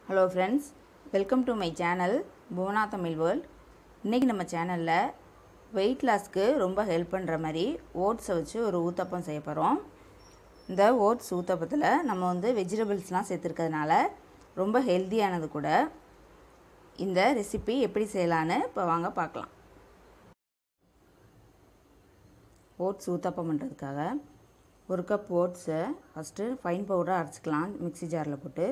hello friends welcome to my channel Bhuvana Tamil world இன்றைக்கி நம்ம சேனலில் வெயிட் லாஸ்க்கு ரொம்ப ஹெல்ப் பண்ணுற மாதிரி ஓட்ஸை வச்சு ஒரு ஊத்தப்பம் செய்ய போகிறோம் இந்த ஓட்ஸ் ஊத்தப்பத்தில் நம்ம வந்து வெஜிடபிள்ஸ்லாம் சேர்த்துருக்கிறதுனால ரொம்ப ஹெல்த்தியானது கூட இந்த ரெசிபி எப்படி செய்யலான்னு இப்போ வாங்க பார்க்கலாம் ஓட்ஸ் ஊத்தப்பம் பண்ணுறதுக்காக ஒரு கப் ஓட்ஸை ஃபஸ்ட்டு ஃபைன் பவுடராக அரைச்சிக்கலாம் மிக்ஸி ஜாரில் போட்டு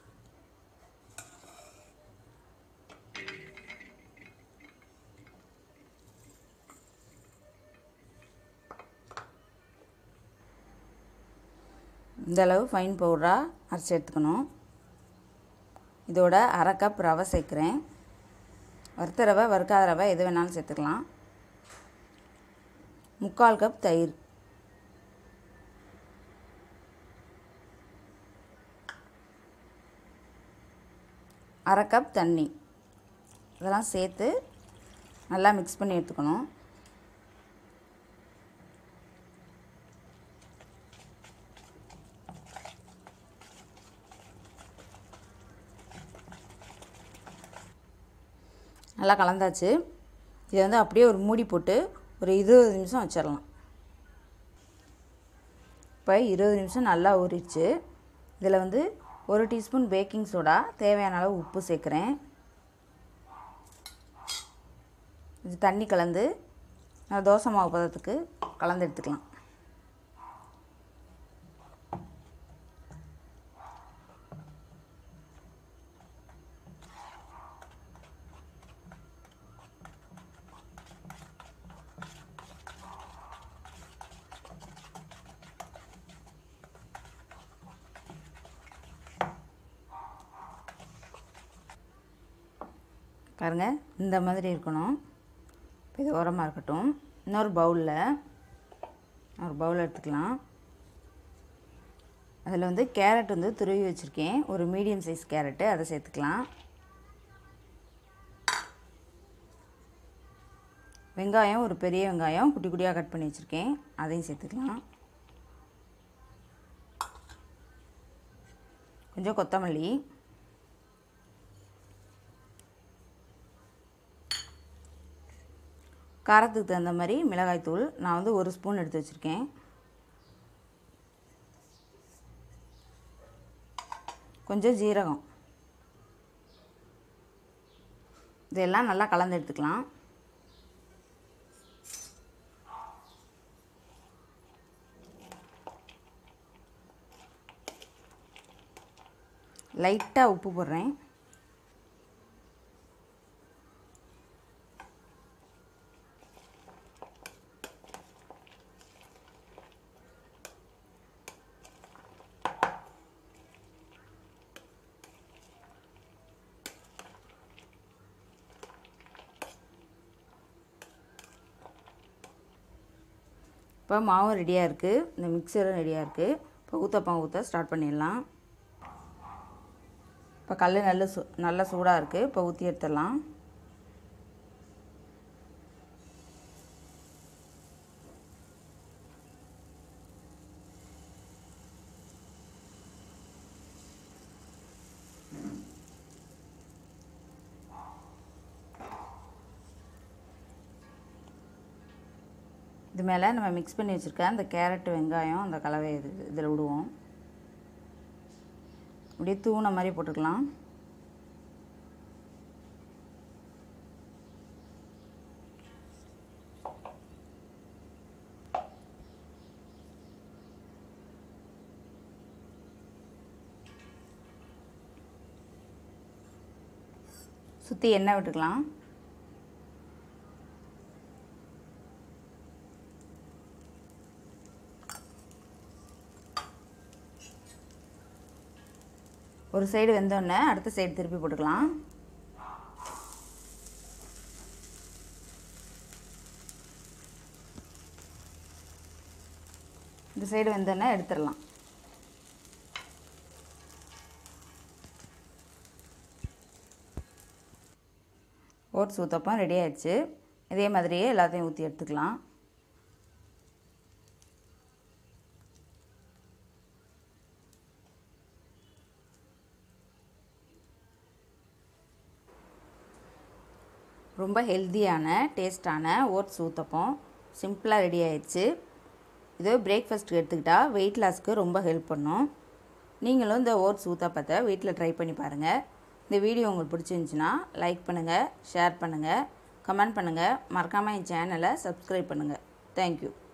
இந்த அளவு ஃபைன் பவுடராக அரைச்சி எடுத்துக்கணும் இதோட அரை கப் ரவை சேர்க்குறேன் வறுத்த ரவை வறுக்காத ரவை எது வேணாலும் சேர்த்துக்கலாம் முக்கால் கப் தயிர் அரை கப் தண்ணி இதெல்லாம் சேர்த்து நல்லா மிக்ஸ் பண்ணி எடுத்துக்கணும் நல்லா கலந்தாச்சு இதை வந்து அப்படியே ஒரு மூடி போட்டு ஒரு இருபது நிமிஷம் வச்சிடலாம் இப்போ இருபது நிமிஷம் நல்லா ஊறிடுச்சு இதில் வந்து ஒரு டீஸ்பூன் பேக்கிங் சோடா தேவையான அளவு உப்பு சேர்க்குறேன் இது தண்ணி கலந்து தோசை மாவு பதத்துக்கு கலந்து எடுத்துக்கலாம் பாருங்கள் இந்த மாதிரி இருக்கணும் இப்போ இது உரமாக இருக்கட்டும் இன்னொரு பவுலில் ஒரு பவுல் எடுத்துக்கலாம் அதில் வந்து கேரட் வந்து துருவி வச்சுருக்கேன் ஒரு மீடியம் சைஸ் கேரட்டு அதை சேர்த்துக்கலாம் வெங்காயம் ஒரு பெரிய வெங்காயம் குட்டி குட்டியாக கட் பண்ணி வச்சுருக்கேன் அதையும் சேர்த்துக்கலாம் கொஞ்சம் கொத்தமல்லி காரத்துக்கு தகுந்த மாதிரி மிளகாய்த்தூள் நான் வந்து ஒரு ஸ்பூன் எடுத்து வச்சுருக்கேன் கொஞ்சம் ஜீரகம் இதெல்லாம் நல்லா கலந்து எடுத்துக்கலாம் லைட்டாக உப்பு போடுறேன் இப்போ மாவும் ரெடியாக இருக்குது இந்த மிக்சரும் ரெடியாக இருக்குது இப்போ ஊற்றப்பம் ஊற்ற ஸ்டார்ட் பண்ணிடலாம் இப்போ கல் நல்ல சூ நல்லா சூடாக இருக்குது இப்போ ஊற்றி எடுத்துடலாம் இது மேலே நம்ம மிக்ஸ் பண்ணி வச்சுருக்க அந்த கேரட்டு வெங்காயம் அந்த கலவை இது இதில் விடுவோம் அப்படியே தூணை மாதிரி போட்டுக்கலாம் சுற்றி எண்ணெய் விட்டுக்கலாம் ஒரு சைடு வெந்தோடனே அடுத்த சைடு திருப்பி போட்டுக்கலாம் இந்த சைடு வெந்தோடனே எடுத்துடலாம் ஓட்ஸ் ஊற்றப்பம் ரெடி ஆயிடுச்சு இதே மாதிரியே எல்லாத்தையும் ஊற்றி எடுத்துக்கலாம் ரொம்ப ஹெல்த்தியான டேஸ்டான ஓட்ஸ் ஊத்தப்பம் சிம்பிளாக ரெடி ஆயிடுச்சு இது பிரேக்ஃபாஸ்ட்டுக்கு எடுத்துக்கிட்டால் வெயிட் லாஸ்க்கு ரொம்ப ஹெல்ப் பண்ணும் நீங்களும் இந்த ஓட்ஸ் ஊத்தப்பத்தை வீட்டில் ட்ரை பண்ணி பாருங்கள் இந்த வீடியோ உங்களுக்கு பிடிச்சிருந்துச்சின்னா லைக் பண்ணுங்கள் ஷேர் பண்ணுங்கள் கமெண்ட் பண்ணுங்கள் மறக்காமல் என் சேனலை சப்ஸ்கிரைப் பண்ணுங்கள் தேங்க்யூ